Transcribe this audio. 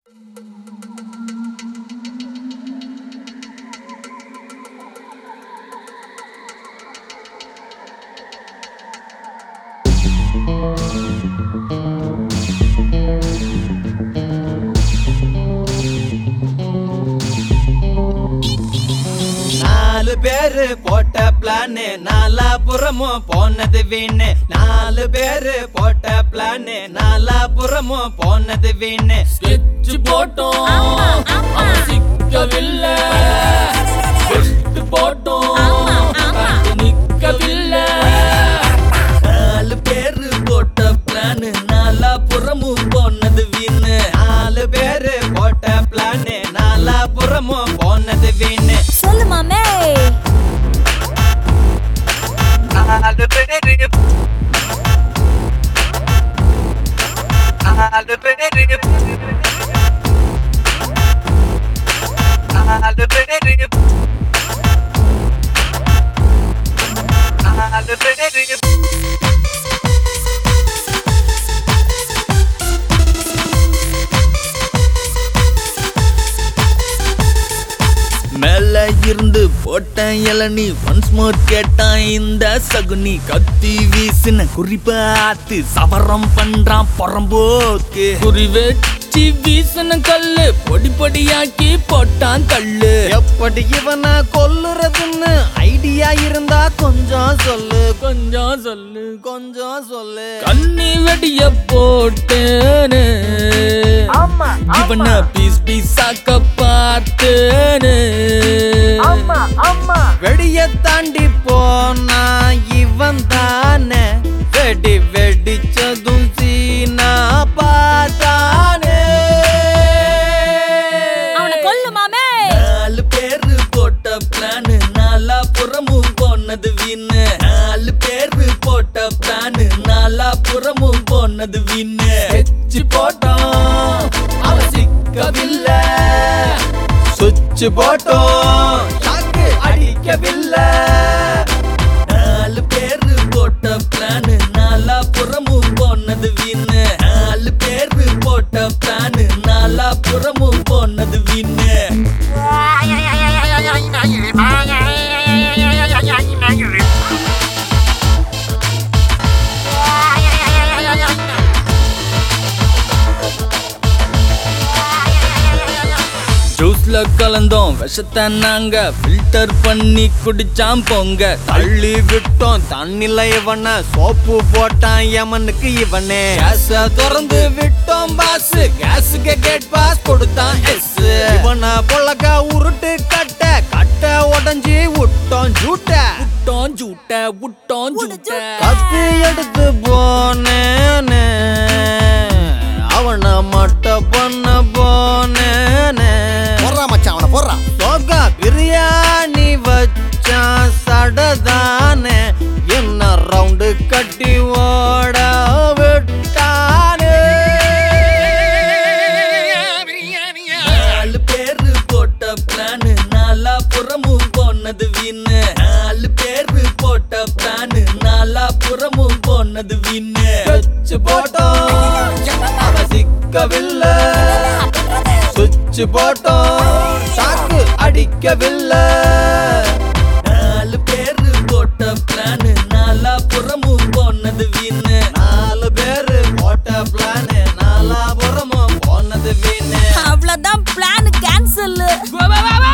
நாலு பேரு போட்ட பிளானு நாலாபுறமும் போனது வீணு நாலு பேரு போட்ட பிளானு நாலாபுறமும் போனது வீணு ஸ்கெட்ச் போட்டோம் அவன் சிக்கவில்லை வெஸ்ட் போட்டோம் அது நிக்கவில்லை நாலு பேரு போட்ட பிளானு நாலாபுறமும் போனது வீணு நாலு பேரு போட்ட பிளானு நாலாபுறமும் போனது வீணு சொல்லு மாமே நாலு பேரு நாலு பேரு நாலு பேரு நாலு பேரு மேல இருந்து போட்ட இளநி ஒன்ஸ் மோர் கேட்டான் இந்த சகுனி கத்தி வீசின குறிப்பாத்து சவரம் பண்றான் புறம்போக்கு குறி வெச்சி வீசின கல்லு பொடி பொடியாக்கி போட்டான் கல்லு எப்படி இவனை கொல்லுறதுன்னு ஐடியா இருந்தா கொஞ்சம் சொல்லு கொஞ்சம் சொல்லு கொஞ்சம் சொல்லு கண்ணி வெடிய போட்டேனே இவனை பீஸ் பீஸாக்க பார்த்தேனே வெடிய தாண்டி போனா இவன் தானே வெடி வெடிச்சதும் சீனா பார்த்தானே அவனை கொல்லு மாமே நாலு பேரு போட்ட பிளானு நாலா புறமும் போனது வீணு நாலு பேரு போட்ட பிளானு நாலா புறமும் போனது வீணு வச்சு போட்டோம் அவன் சிக்கவில்லை சுவிட்ச் போட்டோம் ஷாக்கு அடிக்கவில்லை நாலு பேரு போட்ட பிளானு நாலா புறமும் போனது வீணு நாலு பேரு போட்ட பிளானு நாலா புறமும் போனது வீணு ஜூஸ்ல கலந்தோம் விஷத்தை நாங்க ஃபில்டர் பண்ணி குடிச்சாம் போங்க தள்ளி விட்டோம் தண்ணில இவன சோப்பு போட்டான் யமனுக்கு இவனே கேஸ திறந்து விட்டோம் பாஸ் கேஸுக்கு கேட் பாஸ் கொடுத்தான் எஸ் இவன பொழக்க உருட்டு கட்ட கட்ட உடஞ்சி விட்டோம் ஜூட்ட விட்டோம் ஜூட்ட விட்டோம் ஜூட்ட கத்தி எடுத்து போனேனே அவன மட்ட பண்ண போனேனே போடுறா மச்சான் அவனை போடுறா சோகா பிரியாணி வச்சான் சடதானே என்ன ரவுண்டு கட்டி ஓட விட்டானே நாலு பேரு போட்ட பிளானு நாலா புறமும் போனது வீணு நாலு பேரு போட்ட பிளானு நாலா புறமும் போனது வீணு வச்சு போட்டோம் அவ சிக்கவில்லை சுவிட்ச் போட்டோம் ஷாக்கு அடிக்கவில்லை நாலு பேரு போட்ட பிளானு நாலா புறமும் போனது வீணு நாலு பேரு போட்ட பிளானு நாலா புறமும் போனது வீணு அவ்வளவுதான் பிளான் கேன்சல் வா, வா, வா, வா.